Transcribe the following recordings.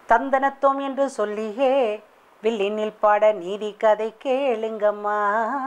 தந்தனத்தோம் என்று சொல்லியே வில்லினில் பாட நீதி கதை கேளுங்கம்மா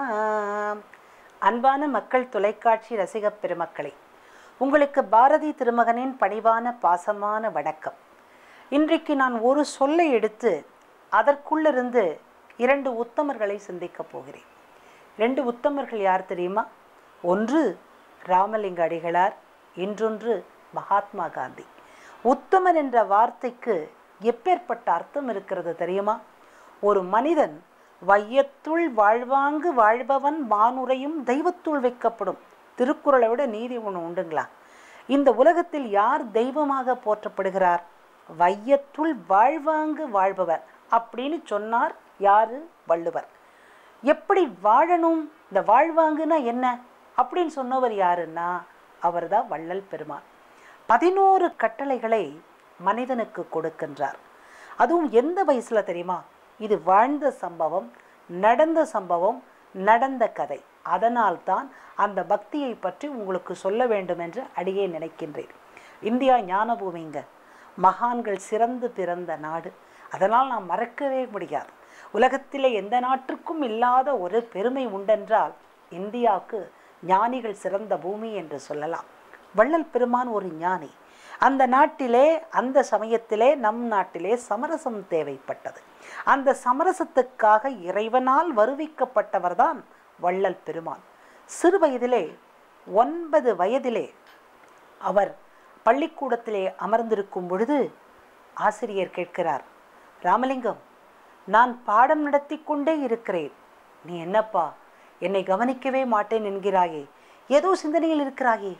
அன்பான மக்கள் தொலைக்காட்சி ரசிகப் பெருமக்களே உங்களுக்கு பாரதி திருமகனின் பணிவான பாசமான வணக்கம் இன்றைக்கு நான் ஒரு சொல்லை எடுத்து அதற்குள்ளிருந்து இரண்டு உத்தமர்களை சிந்திக்கப் போகிறேன் ரெண்டு உத்தமர்கள் யார் தெரியுமா ஒன்று ராமலிங்க அடிகளார் இன்னொன்று மகாத்மா காந்தி உத்தமன் என்ற வார்த்தைக்கு எப்பேற்பட்ட அர்த்தம் இருக்கிறது தெரியுமா ஒரு மனிதன் வையத்துள் வாழ்வாங்கு வாழ்பவன் மானுரையும் தெய்வத்துள் வைக்கப்படும் திருக்குறளை விட நீதி ஒன்று உண்டுங்களா இந்த உலகத்தில் யார் தெய்வமாக போற்றப்படுகிறார் வையத்துள் வாழ்வாங்கு வாழ்பவர் அப்படின்னு சொன்னார் யாரு வள்ளுவர் எப்படி வாழணும் இந்த வாழ்வாங்குனா என்ன அப்படின்னு சொன்னவர் யாருன்னா அவர்தான் வள்ளல் பெருமான் பதினோரு கட்டளைகளை மனிதனுக்கு கொடுக்கின்றார் அதுவும் எந்த வயசுல தெரியுமா இது வாழ்ந்த சம்பவம் நடந்த சம்பவம் நடந்த கதை அதனால்தான் அந்த பக்தியை பற்றி உங்களுக்கு சொல்ல வேண்டும் என்று அடியே நினைக்கின்றேன் இந்தியா ஞானபூமிங்க மகான்கள் சிறந்து பிறந்த நாடு அதனால் நாம் மறக்கவே முடியாது உலகத்திலே எந்த நாட்டிற்கும் இல்லாத ஒரு பெருமை உண்டென்றால் இந்தியாவுக்கு ஞானிகள் சிறந்த பூமி என்று சொல்லலாம் வள்ளல் பெருமான் ஒரு ஞானி அந்த நாட்டிலே அந்த சமயத்திலே நம் நாட்டிலே சமரசம் தேவைப்பட்டது அந்த சமரசத்துக்காக இறைவனால் வருவிக்கப்பட்டவர்தான் வள்ளல் பெருமான் சிறு வயதிலே ஒன்பது வயதிலே அவர் பள்ளிக்கூடத்திலே அமர்ந்திருக்கும் பொழுது ஆசிரியர் கேட்கிறார் ராமலிங்கம் நான் பாடம் நடத்தி கொண்டே இருக்கிறேன் நீ என்னப்பா என்னை கவனிக்கவே மாட்டேன் என்கிறாயே ஏதோ சிந்தனையில் இருக்கிறாயே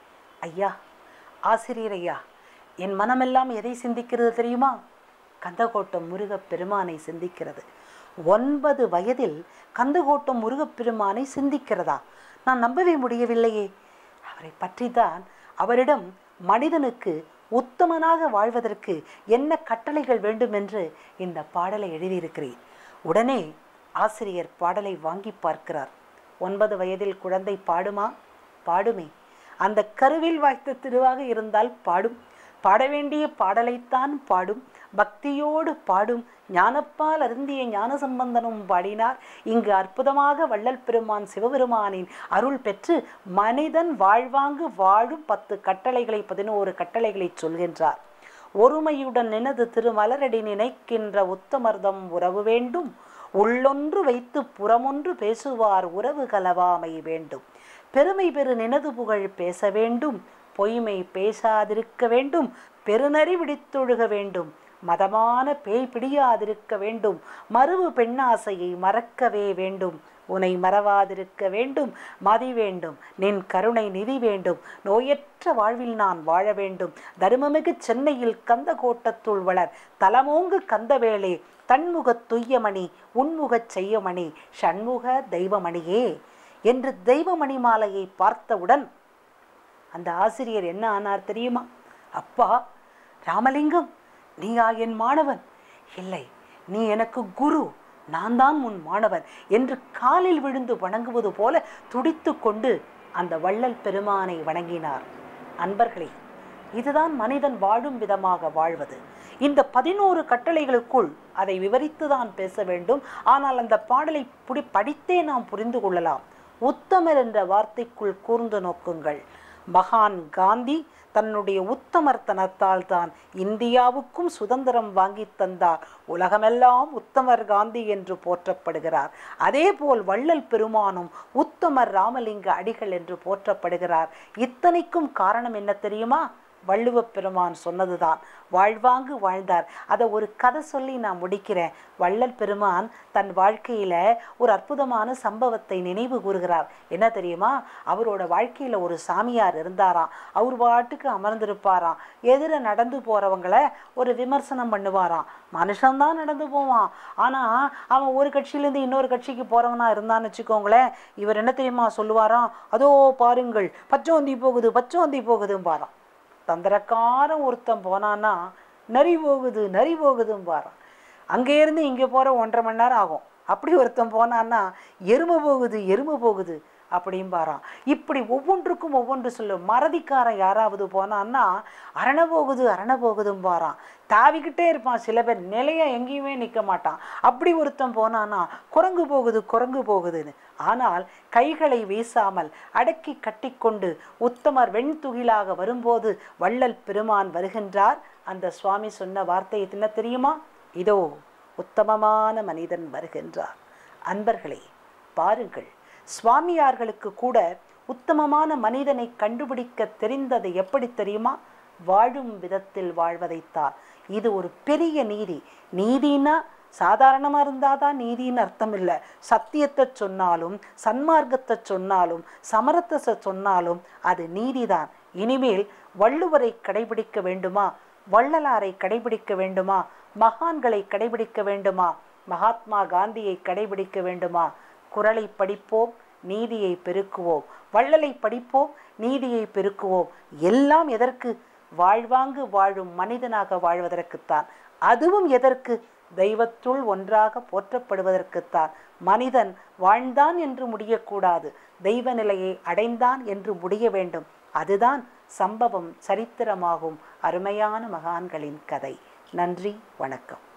ஐயா ஆசிரியர் ஐயா என் மனமெல்லாம் எதை சிந்திக்கிறது தெரியுமா கந்தகோட்டம் முருகப் பெருமானை சிந்திக்கிறது ஒன்பது வயதில் கந்தகோட்டம் முருகப் பெருமானை சிந்திக்கிறதா நான் நம்பவே முடியவில்லையே அவரை பற்றிதான் அவரிடம் மனிதனுக்கு உத்தமனாக வாழ்வதற்கு என்ன கட்டளைகள் வேண்டும் என்று இந்த பாடலை எழுதியிருக்கிறேன் உடனே ஆசிரியர் பாடலை வாங்கி பார்க்கிறார் ஒன்பது வயதில் குழந்தை பாடுமா பாடுமே அந்த கருவில் வாய்த்த திருவாக இருந்தால் பாடும் பாட வேண்டிய பாடலைத்தான் பாடும் பக்தியோடு பாடும் ஞானப்பால் அருந்திய ஞான சம்பந்தனும் பாடினார் இங்கு அற்புதமாக வள்ளல் பெருமான் சிவபெருமானின் அருள் பெற்று மனிதன் வாழ்வாங்கு வாழும் பத்து கட்டளைகளை பதினோரு கட்டளைகளை சொல்கின்றார் ஒருமையுடன் நினது திருமலரடி நினைக்கின்ற உத்தமர்தம் உறவு வேண்டும் உள்ளொன்று வைத்து புறமொன்று பேசுவார் உறவு கலவாமை வேண்டும் பெருமை பெரு நினது புகழ் பேச வேண்டும் பொய்மை பேசாதிருக்க வேண்டும் பெருநறி விடித்தொழுக வேண்டும் மதமான பேய் பிடியாதிருக்க வேண்டும் மறுவு பெண்ணாசையை மறக்கவே வேண்டும் உனை மறவாதிருக்க வேண்டும் மதி வேண்டும் நின் கருணை நிதி வேண்டும் நோயற்ற வாழ்வில் நான் வாழ வேண்டும் தருமமிகு சென்னையில் கந்த கோட்டத்துள் வளர் தலமோங்கு கந்தவேளே தன்முகத் துய்யமணி உன்முகச் செய்யமணி ஷண்முக தெய்வமணியே என்று தெய்வமணி மாலையை பார்த்தவுடன் அந்த ஆசிரியர் என்ன ஆனார் தெரியுமா அப்பா ராமலிங்கம் நீயா என் மாணவன் இல்லை நீ எனக்கு குரு நான் தான் உன் மாணவன் என்று காலில் விழுந்து வணங்குவது போல துடித்து கொண்டு அந்த வள்ளல் பெருமானை வணங்கினார் அன்பர்களே இதுதான் மனிதன் வாழும் விதமாக வாழ்வது இந்த பதினோரு கட்டளைகளுக்குள் அதை விவரித்து தான் பேச வேண்டும் ஆனால் அந்த பாடலை புடி படித்தே நாம் புரிந்து கொள்ளலாம் உத்தமர் என்ற வார்த்தைக்குள் கூர்ந்து நோக்குங்கள் மகான் காந்தி தன்னுடைய உத்தமர்த்தனத்தால் தான் இந்தியாவுக்கும் சுதந்திரம் வாங்கி தந்தார் உலகமெல்லாம் உத்தமர் காந்தி என்று போற்றப்படுகிறார் அதேபோல் வள்ளல் பெருமானும் உத்தமர் ராமலிங்க அடிகள் என்று போற்றப்படுகிறார் இத்தனைக்கும் காரணம் என்ன தெரியுமா வள்ளுவ பெருமான் சொன்னதுதான் வாழ்வாங்கு வாழ்ந்தார் அதை ஒரு கதை சொல்லி நான் முடிக்கிறேன் வள்ளல் பெருமான் தன் வாழ்க்கையில ஒரு அற்புதமான சம்பவத்தை நினைவு கூறுகிறார் என்ன தெரியுமா அவரோட வாழ்க்கையில ஒரு சாமியார் இருந்தாராம் அவர் பாட்டுக்கு அமர்ந்திருப்பாராம் எதிர நடந்து போறவங்கள ஒரு விமர்சனம் பண்ணுவாராம் மனுஷன்தான் நடந்து போவான் ஆனா அவன் ஒரு கட்சியிலேருந்து இன்னொரு கட்சிக்கு போறவனா இருந்தான்னு வச்சுக்கோங்களேன் இவர் என்ன தெரியுமா சொல்லுவாராம் அதோ பாருங்கள் பச்சோந்தி போகுது பச்சோந்தி போகுதும் பாராம் தந்திரக்காரன் ஒருத்தன் போனான்னா நரி போகுது நரி போகுதும் பாரான் அங்கேருந்து இங்கே போகிற ஒன்றரை மணி நேரம் ஆகும் அப்படி ஒருத்தன் போனான்னா எருமை போகுது எருமை போகுது அப்படிம்பாராம் இப்படி ஒவ்வொன்றுக்கும் ஒவ்வொன்று சொல்லும் மறதிக்காரன் யாராவது போனான்னா அரண போகுது அரண போகுதும்பாரான் தாவிக்கிட்டே இருப்பான் சில பேர் நிலையா எங்கேயுமே நிற்க மாட்டான் அப்படி ஒருத்தன் போனான்னா குரங்கு போகுது குரங்கு போகுதுன்னு ஆனால் கைகளை வீசாமல் அடக்கி கட்டிக்கொண்டு உத்தமர் வெண்துகிலாக வரும்போது வள்ளல் பெருமான் வருகின்றார் அந்த சுவாமி சொன்ன வார்த்தை என்ன தெரியுமா இதோ உத்தமமான மனிதன் வருகின்றார் அன்பர்களே பாருங்கள் சுவாமியார்களுக்கு கூட உத்தமமான மனிதனை கண்டுபிடிக்க தெரிந்தது எப்படி தெரியுமா வாழும் விதத்தில் வாழ்வதைத்தான் இது ஒரு பெரிய நீதி நீதினா சாதாரணமாக இருந்தால் தான் நீதின்னு அர்த்தம் இல்லை சத்தியத்தை சொன்னாலும் சன்மார்க்கத்தை சொன்னாலும் சமரத்தை சொன்னாலும் அது நீதிதான் இனிமேல் வள்ளுவரை கடைபிடிக்க வேண்டுமா வள்ளலாரை கடைபிடிக்க வேண்டுமா மகான்களை கடைபிடிக்க வேண்டுமா மகாத்மா காந்தியை கடைபிடிக்க வேண்டுமா குரலை படிப்போம் நீதியை பெருக்குவோம் வள்ளலை படிப்போம் நீதியை பெருக்குவோம் எல்லாம் எதற்கு வாழ்வாங்கு வாழும் மனிதனாக வாழ்வதற்குத்தான் அதுவும் எதற்கு தெய்வத்துள் ஒன்றாக போற்றப்படுவதற்குத்தான் மனிதன் வாழ்ந்தான் என்று முடியக்கூடாது தெய்வ நிலையை அடைந்தான் என்று முடிய வேண்டும் அதுதான் சம்பவம் சரித்திரமாகும் அருமையான மகான்களின் கதை நன்றி வணக்கம்